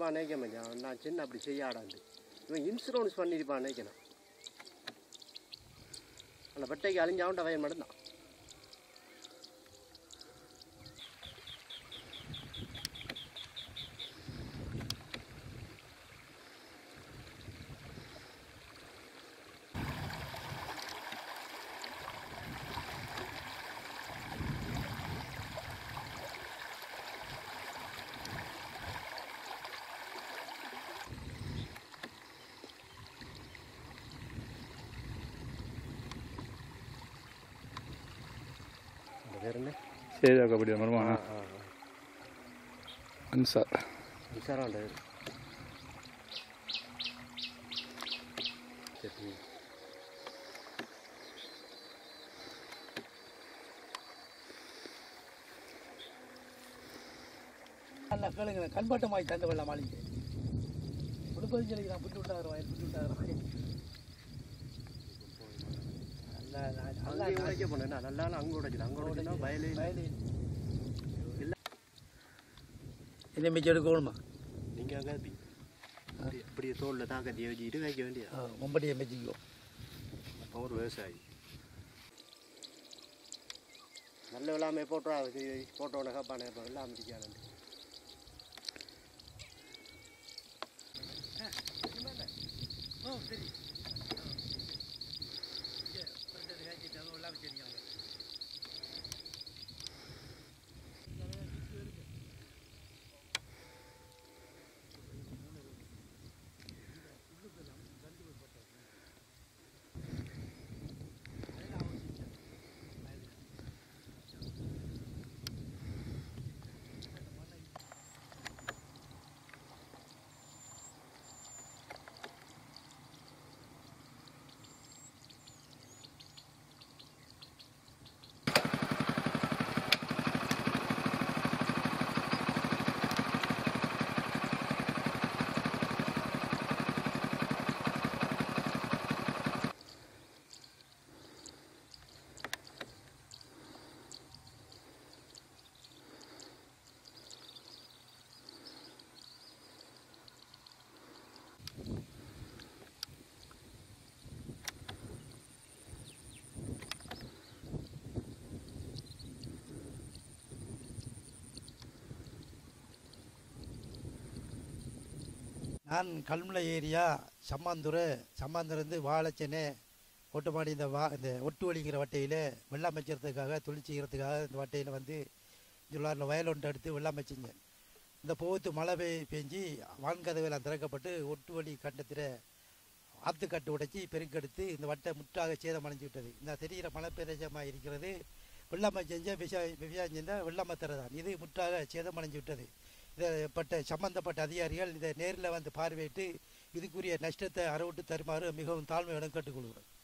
தப்பாக நினைக்க மாட்டான் நான் சின்ன அப்படி செய்யாடாண்டு இவன் இன்சூரன்ஸ் பண்ணியிருப்பான் நினைக்கிறேன் அந்த வெட்டைக்கு அழிஞ்சாவுண்ட வயல் மட்டும்தான் அந்த பேர் என்ன சேஜா கபடி மருமானா ஆ அன்சார் விசாராண்ட சரி நல்லா கேளுங்க கண்பாட்டமாய் தந்து வெள்ள மாளிகை முப்பது சொல்லிக்கு நான் புட்டு விட்டாகிறேன் வயல் புட்டு விட்டாகிறேன் நல்லா நல்லா அங்கே உடைக்க போனேன் நல்லா அங்கே உடைக்கல அங்கே உடைச்சுனா வயலே வயலில் என்ன மிச்சம் எடுக்கணுமா நீங்கள் அங்கே அப்படி இப்படி தோளில் தான் கட்டி வச்சுக்கிட்டு வைக்க வேண்டியது மும்பட்டியை மெச்சிக்கோ அப்போ ஒரு விவசாயி நல்ல விழாமை போட்டோம் அது போட்டோன்னு காப்பானே இப்போ வெள்ளாம இருக்கானு நான் கல்முனை ஏரியா சம்மாந்துறை சம்மாந்துறைந்து வாழைச்சென்னை ஒட்டுமாடி இந்த வா இந்த ஒட்டு வலிங்கிற வட்டையில் வெள்ளம் வச்சுறதுக்காக தொழில் செய்கிறதுக்காக இந்த வட்டையில் வந்து ஜுல்லாரில் வயல் ஒன்று எடுத்து வெள்ளம் வச்சுங்க இந்த போத்து மழை பெய் பெஞ்சு வான்கதவெல்லாம் திறக்கப்பட்டு ஒட்டு வழி கண்டத்தில் ஆத்துக்கட்டு உடைச்சி பெருக்கெடுத்து இந்த வட்டை முற்றாக சேதம் அடைஞ்சு விட்டது இந்த தெரிகிற மலை பிரதேசமாக இருக்கிறது வெள்ளாமை செஞ்ச விவசாயம் விவசாயம் செஞ்சால் வெள்ளாமத்தரை தான் இது முற்றாக சேதம் அடைஞ்சு விட்டது இதை பட்ட சம்பந்தப்பட்ட அதிகாரிகள் இதை நேரில் வந்து பார்வையிட்டு இதுக்குரிய நஷ்டத்தை அறவிட்டு தருமாறு மிகவும் தாழ்மையுடன் கேட்டுக்கொள்கிறோம்